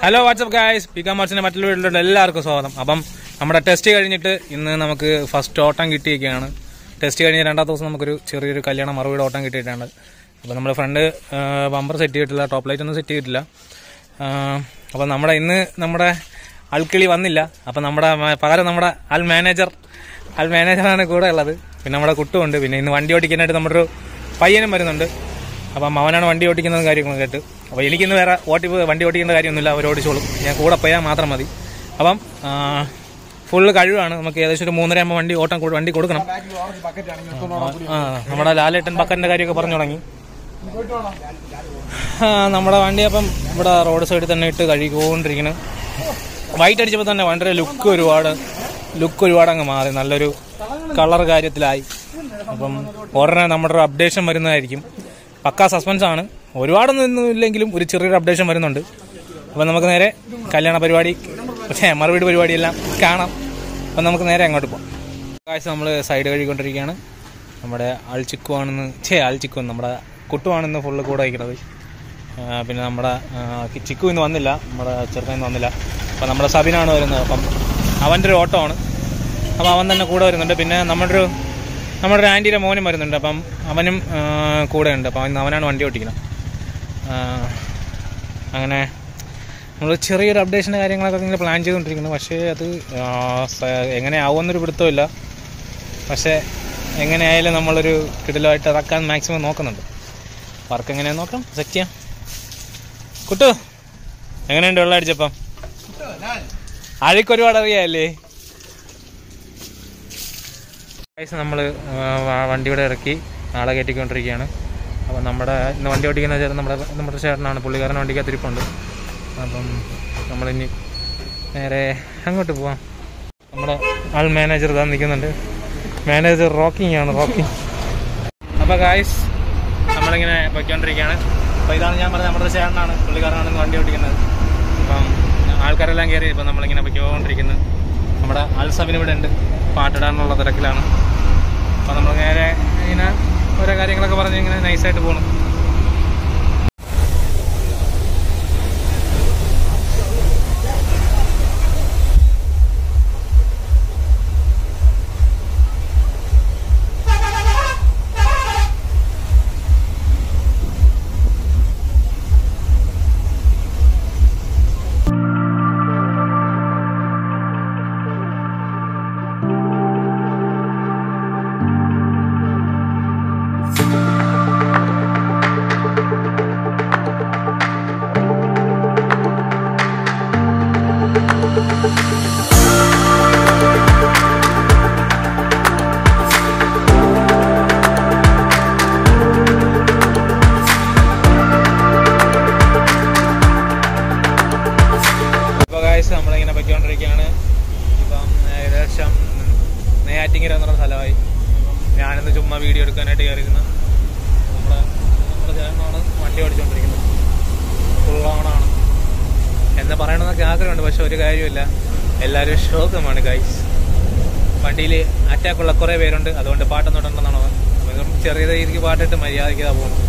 hello what's up guys P കാമർസിന്റെ മറ്റുള്ള വീട്ടിലുള്ള എല്ലാവർക്കും സ്വാഗതം അപ്പം നമ്മുടെ ടെസ്റ്റ് കഴിഞ്ഞിട്ട് ഇന്ന് നമുക്ക് ഫസ്റ്റ് ഓട്ടം കിട്ടിയൊക്കെയാണ് ടെസ്റ്റ് കഴിഞ്ഞ് രണ്ടാമത്തെ ദിവസം നമുക്കൊരു ചെറിയൊരു കല്യാണ മറുപടി ഓട്ടം കിട്ടിയിട്ടുണ്ട് അപ്പോൾ നമ്മുടെ ഫ്രണ്ട് ബമ്പർ സെറ്റ് ചെയ്തിട്ടില്ല ടോപ്പ് ലൈറ്റ് ഒന്നും സെറ്റ് ചെയ്തിട്ടില്ല അപ്പം നമ്മുടെ ഇന്ന് നമ്മുടെ ആൾക്കിളി വന്നില്ല അപ്പം നമ്മുടെ മ- പകരം നമ്മുടെ ആൾ മാനേജർ ആൾ മാനേജറാണ് കൂടെ ഉള്ളത് പിന്നെ നമ്മുടെ കുട്ടുമുണ്ട് പിന്നെ ഇന്ന് വണ്ടി ഓടിക്കാനായിട്ട് നമ്മുടെ ഒരു പയ്യനും വരുന്നുണ്ട് അപ്പം അവനാണ് വണ്ടി ഓടിക്കുന്നത് കാര്യങ്ങൾ കേട്ട് അപ്പോൾ എനിക്കിന്ന് വേറെ ഓട്ടി വണ്ടി ഓടിക്കേണ്ട കാര്യമൊന്നുമില്ല അവർ ഓടിച്ചോളും ഞാൻ കൂടെ പോയാൽ മാത്രം മതി അപ്പം ഫുള്ള് കഴിവാണ് നമുക്ക് ഏകദേശം ഒരു മൂന്നര ആകുമ്പോൾ വണ്ടി ഓട്ടം കൊ- വണ്ടി കൊടുക്കണം ആ നമ്മുടെ ലാലേട്ടൻ ബക്കറിന്റെ കാര്യമൊക്കെ പറഞ്ഞു തുടങ്ങി ആ, നമ്മുടെ വണ്ടി അപ്പം ഇവിടെ റോഡ് സൈഡിൽ തന്നെ ഇട്ട് കഴുകിക്കൊണ്ടിരിക്കുന്നു വൈറ്റ് അടിച്ചപ്പോൾ തന്നെ വണ്ടിയുടെ ലുക്ക് ഒരുപാട് ലുക്ക് ഒരുപാട് അങ്ങ് മാറി നല്ലൊരു കളർ കാര്യത്തിലായി അപ്പം ഉടനെ നമ്മുടെ ഒരു അപ്ഡേഷൻ വരുന്നതായിരിക്കും പക്കാ സസ്പെൻസ് ആണ് ഒരുപാടൊന്നും ഒന്നും ഇല്ലെങ്കിലും ഒരു ചെറിയൊരു അപ്ഡേഷൻ വരുന്നുണ്ട് അപ്പം നമുക്ക് നേരെ കല്യാണ പരിപാടി പക്ഷേ മറുപടി പരിപാടിയെല്ലാം കാണാം അപ്പം നമുക്ക് നേരെ അങ്ങോട്ട് പോകാം കാഴ്ച നമ്മൾ സൈഡ് കഴുകിക്കൊണ്ടിരിക്കുകയാണ് നമ്മുടെ ആൾച്ചിക്കുവാണെന്ന് ഛേ ആൾച്ചിക്കു നമ്മുടെ കുട്ടുവാണെന്ന് ഫുള്ള് കൂടെ വയ്ക്കുന്നത് ആ, പിന്നെ നമ്മുടെ ആ, ചിക്കു ഇന്ന് വന്നില്ല നമ്മുടെ ചെറുക്കൻ ഇന്ന് വന്നില്ല അപ്പം നമ്മുടെ സബിനാണ് വരുന്നത് അപ്പം അവൻ്റെ ഒരു ഓട്ടമാണ് അപ്പം അവൻ തന്നെ കൂടെ വരുന്നുണ്ട് പിന്നെ നമ്മുടെ ഒരു നമ്മുടെ ഒരു ആൻറ്റിയുടെ മോനും വരുന്നുണ്ട് അപ്പം അവനും ആ, കൂടെ ഉണ്ട് അപ്പം അവൻ- അവനാണ് വണ്ടി ഓട്ടിക്കുന്നത് ആ, അങ്ങനെ നമ്മൾ ചെറിയൊരു അപ്ഡേഷൻ്റെ കാര്യങ്ങളൊക്കെ ഇങ്ങനെ പ്ലാൻ ചെയ്തുകൊണ്ടിരിക്കുന്നു പക്ഷേ അത് ആ, സ- എങ്ങനെ ആവുമെന്നൊരു പിടുത്തമില്ല പക്ഷേ എങ്ങനെയായാലും നമ്മളൊരു കിടിലമായിട്ട് ഇറക്കാൻ മാക്സിമം നോക്കുന്നുണ്ട് വർക്ക് എങ്ങനെയാന്ന് നോക്കാം സെറ്റ് ചെയ്യാം കുട്ടു എങ്ങനെയുണ്ട് വെള്ളം അടിച്ചപ്പം അഴുക്ക് ഒരുപാട് അറിയാല്ലേ നമ്മൾ വണ്ടിയുടെ ഇറക്കി ആളെ കയറ്റിക്കൊണ്ടിരിക്കുകയാണ് അപ്പം നമ്മുടെ ഇന്ന് വണ്ടി ഓടിക്കുന്ന ചേട്ടൻ നമ്മുടെ നമ്മുടെ ചേട്ടനാണ് പുള്ളിക്കാരൻ വണ്ടിക്കകത്ത് ഇരിപ്പുണ്ട് അപ്പം നമ്മളിനി നേരെ അങ്ങോട്ട് പോവാം നമ്മുടെ ആൾ മാനേജർ ഇതാ നിൽക്കുന്നുണ്ട് മാനേജർ റോക്കിംഗ് ആണ് റോക്കിംഗ് അപ്പോൾ ഗായ്സ് നമ്മളിങ്ങനെ പൊയ്ക്കൊണ്ടിരിക്കുകയാണ് അപ്പോൾ ഇതാണ് ഞാൻ പറഞ്ഞത് നമ്മുടെ ചേട്ടനാണ് പുള്ളിക്കാരനാണ് ഇന്ന് വണ്ടി ഓടിക്കുന്നത് അപ്പം ആൾക്കാരെല്ലാം കയറി ഇപ്പം നമ്മളിങ്ങനെ പൊയ്ക്കൊണ്ടിരിക്കുന്നത് നമ്മുടെ അൽസബിന് ഇവിടെ ഉണ്ട് പാട്ടിടാനുള്ള തിരക്കിലാണ് അപ്പോൾ നമ്മൾ നേരെ ഇങ്ങനെ ഓരോ കാര്യങ്ങളൊക്കെ പറഞ്ഞ് ഇങ്ങനെ നൈസായിട്ട് പോകണം ഇപ്പോൾ കാഴ്ച നമ്മളിങ്ങനെ പൊയ്ക്കൊണ്ടിരിക്കുകയാണ് ഇപ്പം ഏകദേശം നെയ്യാറ്റിങ്കര എന്ന് പറഞ്ഞ സ്ഥലമായി അപ്പം ഞാനിന്ന് ചുമ്മാ വീഡിയോ എടുക്കാനായിട്ട് കയറിയിരുന്നു നമ്മുടെ നമ്മുടെ ചേട്ടനാണ് വണ്ടി ഓടിച്ചുകൊണ്ടിരിക്കുന്നത് ഫുൾ ഓണാണ് എന്ന് പറയണമെന്നൊക്കെ ആഗ്രഹമുണ്ട് പക്ഷെ ഒരു കാര്യമില്ല എല്ലാവരും ഷോക്കുമാണ് ഗൈസ് വണ്ടിയിൽ അറ്റാക്കുള്ള കുറേ പേരുണ്ട് അതുകൊണ്ട് പാട്ടൊന്നും ഇടണ്ടെന്നാണ് അപ്പം ഇതും ചെറിയ രീതിക്ക് പാട്ടിട്ട് മര്യാദയ്ക്ക് ഇതാ പോകുന്നു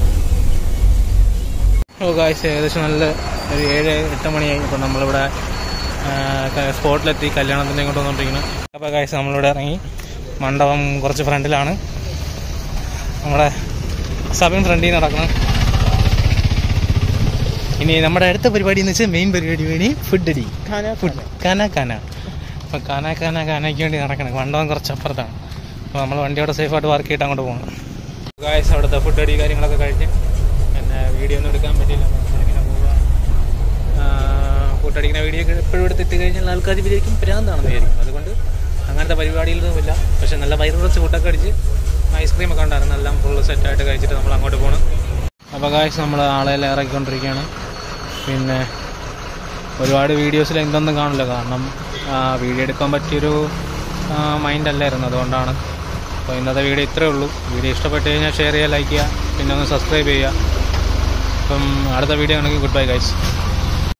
ഓ ഗായ്സ് ഏകദേശം നല്ല ഒരു ഏഴ് എട്ട് മണിയായി ഇപ്പം നമ്മളിവിടെ ആ, സ്പോട്ടിലെത്തി കല്യാണത്തിൻ്റെ ഇങ്ങോട്ട് വന്നുകൊണ്ടിരിക്കുന്നു അപ്പോൾ ഗായ്സ് നമ്മളിവിടെ ഇറങ്ങി മണ്ഡപം കുറച്ച് ഫ്രണ്ടിലാണ് നമ്മുടെ സബിൻ ഫ്രണ്ടിൽ നടക്കണം ഇനി നമ്മുടെ അടുത്ത പരിപാടി എന്ന് വെച്ചാൽ മെയിൻ പരിപാടി വേണ്ടി ഫുഡ് അടി ഫുഡ് കാന കാന അപ്പം കാന കാന കാനയ്ക്ക് വേണ്ടി നടക്കണം മണ്ഡപം കുറച്ച് അപ്പുറത്താണ് അപ്പോൾ നമ്മൾ വണ്ടിയോടെ സേഫായിട്ട് വർക്ക് ചെയ്തിട്ട് അങ്ങോട്ട് പോകണം ഗായ്സ് അവിടുത്തെ ഫുഡ് അടി കാര്യങ്ങളൊക്കെ കഴിഞ്ഞ് പിന്നെ വീഡിയോ ഒന്നും എടുക്കാൻ പറ്റില്ല ഇങ്ങനെ പോവുക ഫുഡ് വീഡിയോ ഒക്കെ എപ്പോഴും എടുത്തിട്ട് കഴിഞ്ഞാൽ ആൾക്കാർ വിചാരിക്കും ഭ്രാന്താണെന്ന് വിചാരിക്കും അതുകൊണ്ട് അങ്ങനത്തെ പരിപാടിയിലൊന്നുമില്ല പക്ഷെ നല്ല വയറ് കുറച്ച് ഫുഡൊക്കെ അടിച്ച് ഐസ്ക്രീം ഒക്കെ ഉണ്ടായിരുന്നു എല്ലാം ഫുള്ള് സെറ്റായിട്ട് കഴിച്ചിട്ട് നമ്മൾ അങ്ങോട്ട് പോകണം അപ്പോൾ കാഴ്ച നമ്മൾ ആളെല്ലാം ഇറക്കിക്കൊണ്ടിരിക്കുകയാണ് പിന്നെ ഒരുപാട് വീഡിയോസിൽ എന്തൊന്നും കാണില്ല കാരണം വീഡിയോ എടുക്കാൻ പറ്റിയൊരു മൈൻഡ് അല്ലായിരുന്നു അതുകൊണ്ടാണ് അപ്പോൾ ഇന്നത്തെ വീഡിയോ ഇത്രയേ ഉള്ളൂ വീഡിയോ ഇഷ്ടപ്പെട്ട് കഴിഞ്ഞാൽ ഷെയർ ചെയ്യുക ലൈക്ക് ചെയ്യുക പിന്നെ ഒന്ന് സബ്സ്ക്രൈബ് ചെയ്യുക അപ്പം അടുത്ത വീഡിയോ ആണെങ്കിൽ ഗുഡ് ബൈ ഗൈസ്